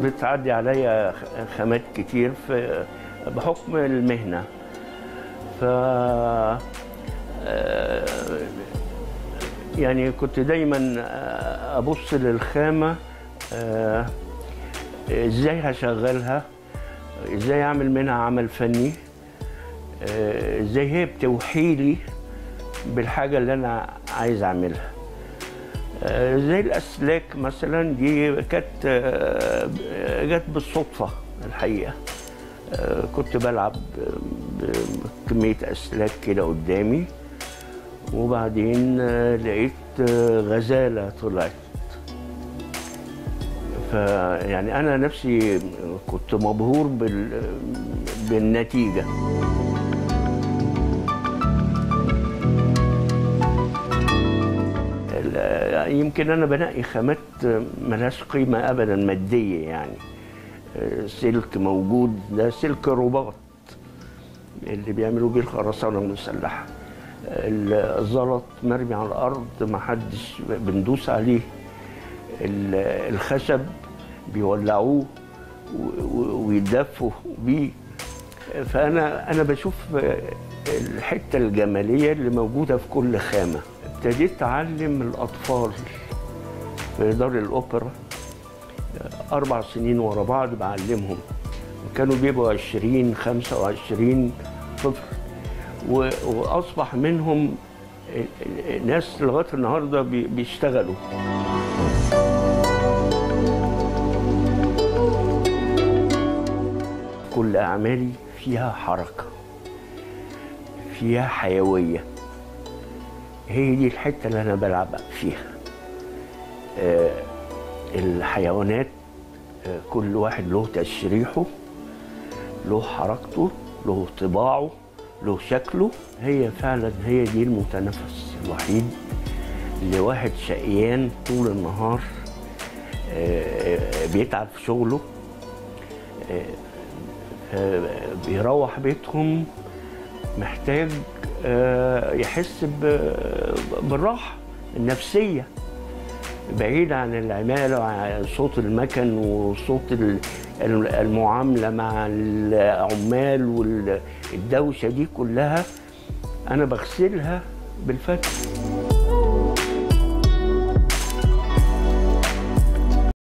بتعدي عليا خامات كتير في بحكم المهنة ف آه، يعني كنت دايما ابص للخامة آه، ازاي هشغلها ازاي اعمل منها عمل فني آه، ازاي هي بتوحيلي بالحاجة اللي انا عايز اعملها آه، زي الاسلاك مثلا دي كانت آه، جت بالصدفه الحقيقه آه، كنت بلعب بكميه اسلاك كده قدامي وبعدين آه، لقيت آه، غزاله طلعت فيعني انا نفسي كنت مبهور بال... بالنتيجه ال- يمكن انا بنقي خامات ملهاش قيمه ابدا ماديه يعني آه، سلك موجود ده سلك رباط اللي بيعملوا بيه الخرسانه المسلحه الزلط مرمي على الارض ما حدش بندوس عليه ال- الخشب بيولعوه و- و- ويدفوا بيه فانا انا بشوف الحته الجماليه اللي موجوده في كل خامه ابتديت اعلم الاطفال في دار الاوبرا اربع سنين ورا بعض بعلمهم كانوا بيبقوا 20 25 طفل و- واصبح منهم ناس لغايه النهارده بي- بيشتغلوا كل اعمالي فيها حركه فيها حيويه هي دي الحته اللي انا بلعب فيها آه، الحيوانات آه، كل واحد له تشريحه له حركته له طباعه له شكله هي فعلا هي دي المتنفس الوحيد لواحد شقيان طول النهار آه، آه، بيتعب في شغله آه، آه، بيروح بيتهم محتاج آه، يحس ب- بالراحة النفسية بعيد عن العمالة وعن صوت المكن وصوت ال- المعاملة مع العمال والدوشة دي كلها أنا بغسلها بالفن